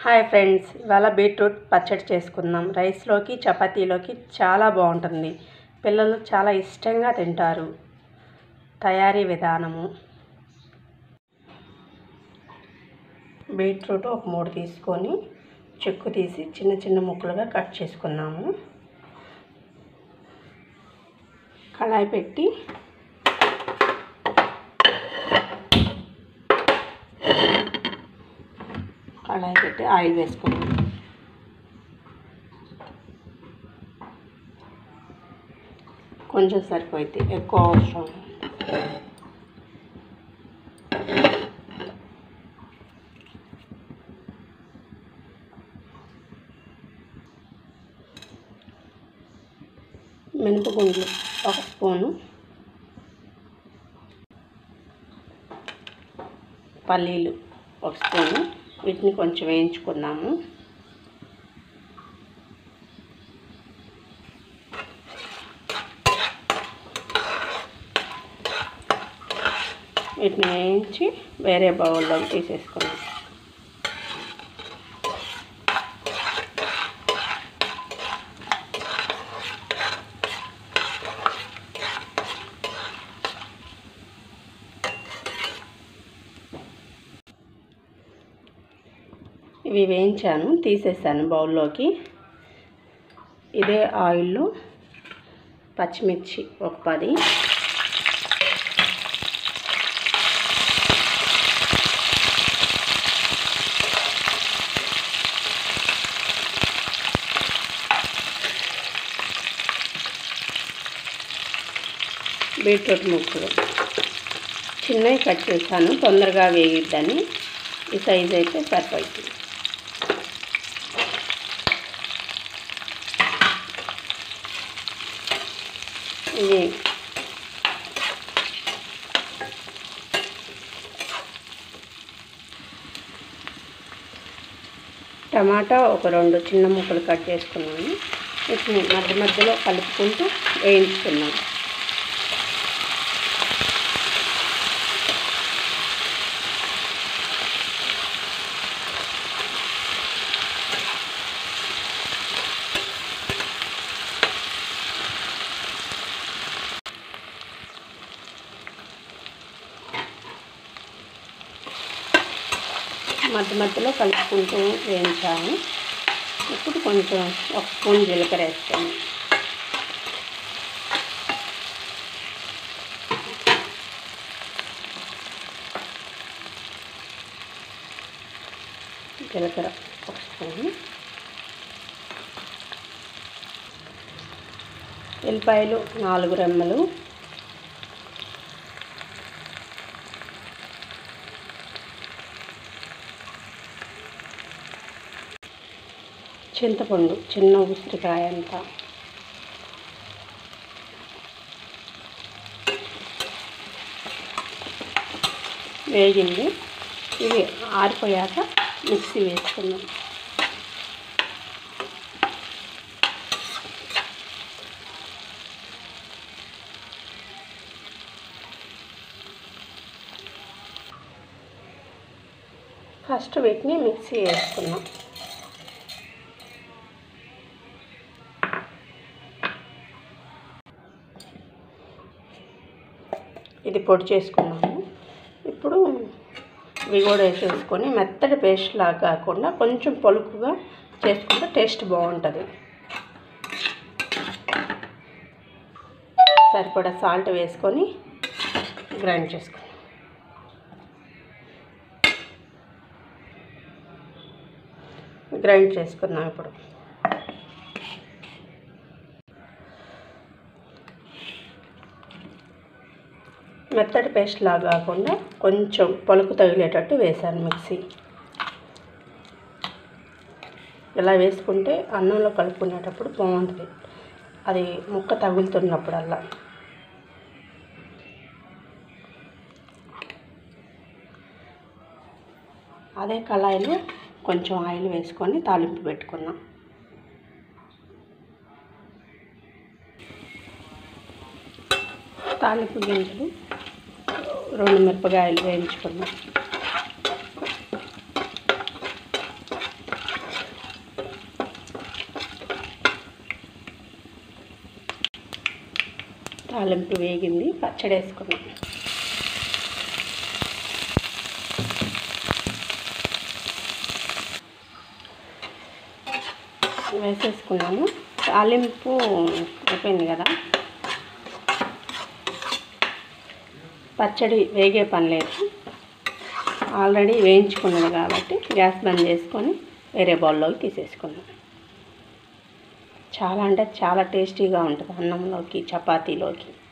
hi friends ఇవాళ beetroot పచ్చడి చేసుకుందాం రైస్లోకి చపాతీలోకి చాలా బాగుంటుంది పిల్లలు చాలా ఇష్టంగా తింటారు తయారీ విధానము బీట్రూట్ ఒక మూడు తీసుకొని చెక్కు తీసి చిన్న చిన్న ముక్కలుగా కట్ చేసుకున్నాము కళాయి పెట్టి కళాయి పెట్టి ఆయిల్ వేసుకున్నాం కొంచెం సరిపోయింది ఎక్కువ అవసరం మినపగుండ్లు ఒక స్పూను పల్లీలు ఒక స్పూను వీటిని కొంచెం వేయించుకున్నాము వీటిని వేయించి వేరే బౌల్లో తీసేసుకున్నాం ఇవి వేయించాను తీసేసాను బౌల్లోకి ఇదే ఆయిల్లో పచ్చిమిర్చి ఒక పది బీట్రూట్ ముక్కలు చిన్నవి కట్ చేశాను తొందరగా వేగిద్దని ఈ సైజ్ అయితే సరిపోతుంది ఇది టమాటా ఒక రెండు చిన్న ముక్కలు కట్ చేసుకున్నాను వీటిని మధ్య మధ్యలో కలుపుకుంటూ వేయించుకున్నాను మధ్య మధ్యలో కలుపుకుంటూ వేయించాము ఇప్పుడు కొంచెం ఒక స్పూన్ జీలకర్ర వేస్తాము జీలకర్ర ఒక స్పూన్ ఎల్లిపాయలు నాలుగు రెమ్మలు చింతపండు చిన్న ఉసిరికాయ అంతా వేగింది ఇవి ఆరిపోయాక మిక్సీ వేసుకుందాం ఫస్ట్ వీటిని మిక్సీ వేసుకున్నాం ఇది పొడి చేసుకున్నాము ఇప్పుడు ఇవి కూడా వేసేసుకొని మెత్తటి పేస్ట్ లాగా కాకుండా కొంచెం పలుకుగా చేసుకుంటే టేస్ట్ బాగుంటుంది సరిపడా సాల్ట్ వేసుకొని గ్రైండ్ చేసుకున్నాం గ్రైండ్ చేసుకున్నాం ఇప్పుడు మెత్తటి పేస్ట్ లాగా కాకుండా కొంచెం పలుకు తగిలేటట్టు వేసాను మిక్సీ ఇలా వేసుకుంటే అన్నంలో కలుపుకునేటప్పుడు బాగుంటుంది అది ముక్క తగులుతున్నప్పుడల్లా అదే కళాయిలో కొంచెం ఆయిల్ వేసుకొని తాలింపు పెట్టుకున్నాం తాలింపు గింజలు రెండు మిరపకాయలు వేయించుకున్నాం తాలింపు వేగింది పచ్చడి వేసుకున్నాం వేసేసుకున్నాము తాలింపు అయిపోయింది కదా పచ్చడి వేగే పని లేదు ఆల్రెడీ వేయించుకున్నది కాబట్టి గ్యాస్ బంద్ చేసుకొని వేరే బౌల్లోకి తీసేసుకున్నాం చాలా అంటే చాలా టేస్టీగా ఉంటుంది అన్నంలోకి చపాతీలోకి